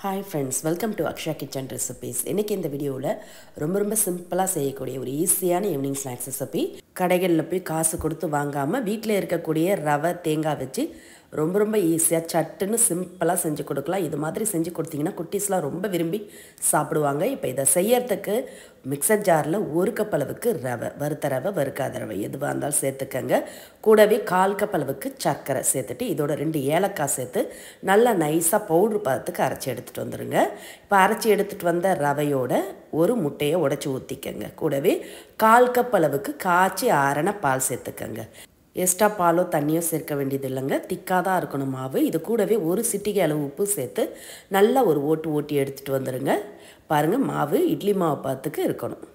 hi friends welcome to Akshaya kitchen recipes இன்றைக்கி இந்த வீடியோவில் ரொம்ப ரொம்ப சிம்பிளாக செய்யக்கூடிய ஒரு ஈஸியான ஈவினிங் ஸ்நாக்ஸ் ரெசிபி கடைகளில் போய் காசு கொடுத்து வாங்காமல் வீட்டில் இருக்கக்கூடிய ரவை தேங்காய் வச்சு ரொம்ப ரொம்ப ஈஸியாக சட்டுன்னு சிம்பிளாக செஞ்சு கொடுக்கலாம் இது மாதிரி செஞ்சு கொடுத்தீங்கன்னா குட்டீஸ்லாம் ரொம்ப விரும்பி சாப்பிடுவாங்க இப்போ இதை செய்யறதுக்கு மிக்சர் ஜாரில் ஒரு கப் அளவுக்கு ரவை வறுத்த ரவை வறுக்காத ரவை எதுவாக இருந்தாலும் சேர்த்துக்கங்க கூடவே கால் கப் அளவுக்கு சர்க்கரை சேர்த்துட்டு இதோட ரெண்டு ஏலக்காய் சேர்த்து நல்லா நைஸாக பவுட்ரு பார்த்துக்கு அரைச்சி எடுத்துகிட்டு வந்துடுங்க இப்போ அரைச்சி எடுத்துகிட்டு வந்த ரவையோட ஒரு முட்டையை உடச்சி ஊற்றிக்கங்க கூடவே கால் கப் அளவுக்கு காய்ச்சி ஆறின பால் சேர்த்துக்கங்க எக்ஸ்ட்ரா பாலோ தண்ணியோ சேர்க்க வேண்டியது இல்லைங்க திக்காக தான் இருக்கணும் மாவு இது கூடவே ஒரு சிட்டிகை அளவு உப்பு சேர்த்து நல்லா ஒரு ஓட்டு ஓட்டி எடுத்துகிட்டு வந்துடுங்க பாருங்கள் மாவு இட்லி மாவு பாத்துக்கு இருக்கணும்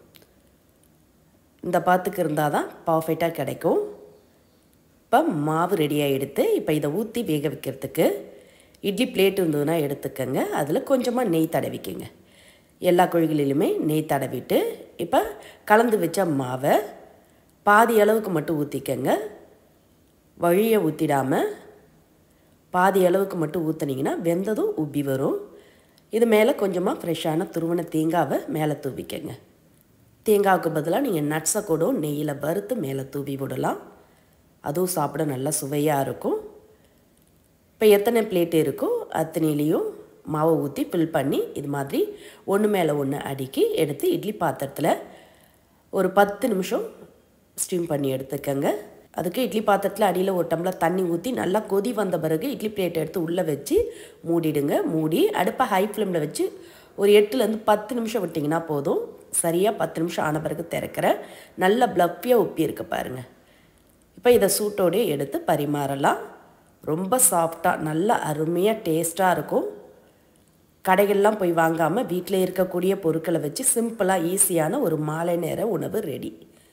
இந்த பாத்துக்கு இருந்தால் தான் பர்ஃபெக்டாக கிடைக்கும் இப்போ மாவு ரெடியாக எடுத்து இப்போ இதை ஊற்றி வேக வைக்கிறதுக்கு இட்லி பிளேட் இருந்ததுன்னா எடுத்துக்கங்க அதில் கொஞ்சமாக நெய் தடவிக்கங்க எல்லா குழிகளிலுமே நெய் தடவிட்டு இப்போ கலந்து வச்ச மாவை பாதி அளவுக்கு மட்டும் ஊற்றிக்கங்க வழியை ஊற்றிடாமல் பாதி அளவுக்கு மட்டும் ஊற்றுனீங்கன்னா வெந்ததும் உப்பி வரும் இது மேலே கொஞ்சமாக ஃப்ரெஷ்ஷான துருவன தேங்காவை மேலே தூவிக்கங்க தேங்காவுக்கு பதிலாக நீங்கள் நட்ஸை கூட நெய்யில் வறுத்து மேலே தூவி விடலாம் அதுவும் சாப்பிட நல்லா சுவையாக இருக்கும் இப்போ எத்தனை பிளேட் இருக்கோ அத்தனையிலையும் மாவை ஊற்றி ஃபில் பண்ணி இது மாதிரி ஒன்று மேலே ஒன்று அடுக்கி எடுத்து இட்லி பாத்திரத்தில் ஒரு பத்து நிமிஷம் ஸ்டீம் பண்ணி எடுத்துக்கங்க அதுக்கு இட்லி பாத்திரத்தில் அடியில் ஒரு டம்ளர் தண்ணி ஊற்றி நல்லா கொதி வந்த பிறகு இட்லி பிளேட்டை எடுத்து உள்ளே வச்சு மூடிடுங்க மூடி அடுப்பை ஹை ஃப்ளேமில் வச்சு ஒரு எட்டுலேருந்து பத்து நிமிஷம் விட்டிங்கன்னா போதும் சரியாக பத்து நிமிஷம் ஆன பிறகு திறக்கிற நல்ல ப்ளப்பியாக உப்பி இருக்கு பாருங்கள் இப்போ இதை சூட்டோடே எடுத்து பரிமாறலாம் ரொம்ப சாஃப்டாக நல்ல அருமையாக டேஸ்ட்டாக இருக்கும் கடைகள்லாம் போய் வாங்காமல் வீட்டில் இருக்கக்கூடிய பொருட்களை வச்சு சிம்பிளாக ஈஸியான ஒரு மாலை நேர உணவு ரெடி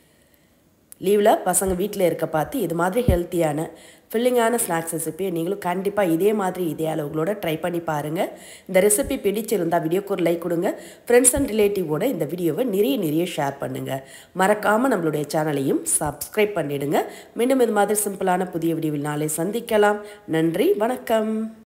லீவில் பசங்க வீட்டில் இருக்க பார்த்து இது மாதிரி ஹெல்த்தியான ஃபில்லிங்கான ஸ்நாக்ஸ் ரெசிபியை நீங்களும் கண்டிப்பாக இதே மாதிரி இதே அளவுகளோட ட்ரை பண்ணி பாருங்கள் இந்த ரெசிபி பிடிச்சிருந்தால் வீடியோக்கு ஒரு லைக் கொடுங்க ஃப்ரெண்ட்ஸ் அண்ட் ரிலேட்டிவோட இந்த வீடியோவை நிறைய நிறைய ஷேர் பண்ணுங்கள் மறக்காமல் நம்மளுடைய சேனலையும் சப்ஸ்கிரைப் பண்ணிவிடுங்க மீண்டும் இது மாதிரி சிம்பிளான புதிய வீடியோவில் நாளை சந்திக்கலாம் நன்றி வணக்கம்